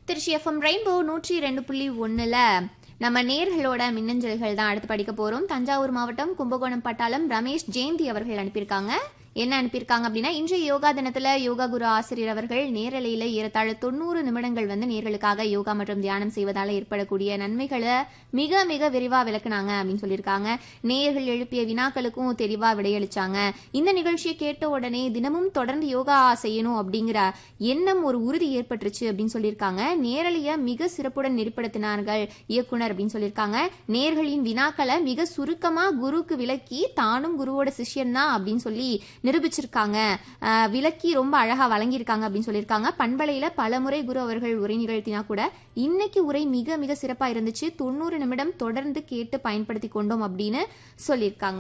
Trichy FM rainbow நூற்றி ரெண்டு புள்ளி ஒன்றில் நம்ம நேர்களோட மின்னஞ்சல்கள் தான் அடுத்து படிக்க போகிறோம் தஞ்சாவூர் மாவட்டம் கும்பகோணம் பட்டாளம் ரமேஷ் ஜெயந்தி அவர்கள் அனுப்பியிருக்காங்க என்ன அனுப்பியிருக்காங்க அப்படின்னா இன்றைய யோகா தினத்துல யோகா குரு ஆசிரியர் அவர்கள் நேரலையில ஏறத்தாழ தொண்ணூறு நிமிடங்கள் வந்து நேர்களுக்காக யோகா மற்றும் தியானம் செய்வதால ஏற்படக்கூடிய நன்மைகளை மிக மிக விரிவா விளக்குனாங்க அப்படின்னு சொல்லியிருக்காங்க நேயர்கள் எழுப்பிய வினாக்களுக்கும் தெளிவா விடையளிச்சாங்க இந்த நிகழ்ச்சியை கேட்ட உடனே தினமும் தொடர்ந்து யோகா செய்யணும் அப்படிங்கிற எண்ணம் ஒரு உறுதி ஏற்பட்டுருச்சு அப்படின்னு சொல்லியிருக்காங்க நேரலைய மிக சிறப்புடன் நெறிப்படுத்தினார்கள் இயக்குனர் அப்படின்னு சொல்லியிருக்காங்க நேர்களின் வினாக்களை மிக சுருக்கமா குருக்கு விளக்கி தானும் குருவோட சிஷ்யன் தான் அப்படின்னு சொல்லி நிரூபிச்சிருக்காங்க அஹ் விளக்கி ரொம்ப அழகா வழங்கியிருக்காங்க அப்படின்னு சொல்லியிருக்காங்க பண்பலையில பலமுறை குரு அவர்கள் உரை நிகழ்த்தினா கூட இன்னைக்கு உரை மிக மிக சிறப்பா இருந்துச்சு தொண்ணூறு நிமிடம் தொடர்ந்து கேட்டு பயன்படுத்தி கொண்டோம் அப்படின்னு சொல்லியிருக்காங்க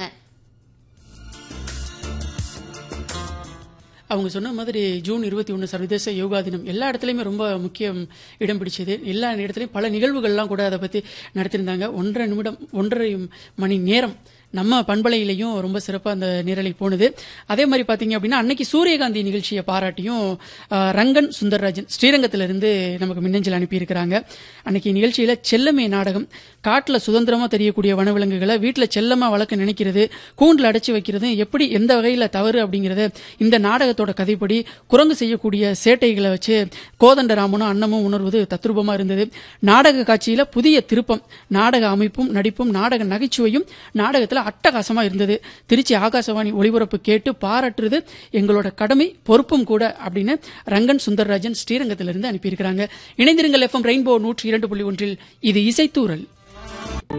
அவங்க சொன்ன மாதிரி ஜூன் இருபத்தி ஒன்று சர்வதேச யோகா தினம் எல்லா இடத்துலையுமே ரொம்ப முக்கியம் இடம் பிடிச்சது எல்லா இடத்துலையும் பல நிகழ்வுகள்லாம் கூட அதை பற்றி நடத்தியிருந்தாங்க ஒன்றரை நிமிடம் ஒன்றரை மணி நேரம் நம்ம பண்பலையிலையும் ரொம்ப சிறப்பாக அந்த நேரலை போனது அதே மாதிரி பார்த்தீங்க அப்படின்னா அன்னைக்கு சூரியகாந்தி நிகழ்ச்சியை பாராட்டியும் ஆஹ், ரங்கன் சுந்தரராஜன் ஸ்ரீரங்கத்திலிருந்து நமக்கு மின்னஞ்சல் அனுப்பியிருக்கிறாங்க அன்னைக்கு நிகழ்ச்சியில் செல்லமே நாடகம் காட்டில் சுதந்திரமாக தெரியக்கூடிய வனவிலங்குகளை வீட்டில் செல்லமாக வளர்க்க நினைக்கிறது கூண்டில் அடைச்சி வைக்கிறது எப்படி எந்த வகையில் தவறு அப்படிங்கிறத இந்த நாடகத்தோட கதைப்படி குரங்கு செய்யக்கூடிய சேட்டைகளை வச்சு கோதண்டராமனும் அன்னமும் உணர்வது தத்ரூபமாக இருந்தது நாடக காட்சியில் புதிய திருப்பம் நாடக அமைப்பும் நடிப்பும் நாடக நகைச்சுவையும் நாடகத்தில் அட்டகாசமா இருந்தது திருச்சி ஆகாசவாணி ஒளிபரப்பு கேட்டு பாராட்டுறது எங்களோட கடமை பொறுப்பும் கூட அப்படின்னு ரங்கன் சுந்தரராஜன் ஸ்ரீரங்கத்திலிருந்து அனுப்பியிருக்கிறாங்க இணைந்திருங்கள் எஃப்எம் ரெயின்போ நூற்றி இரண்டு புள்ளி ஒன்றில் இது இசைத்தூரல்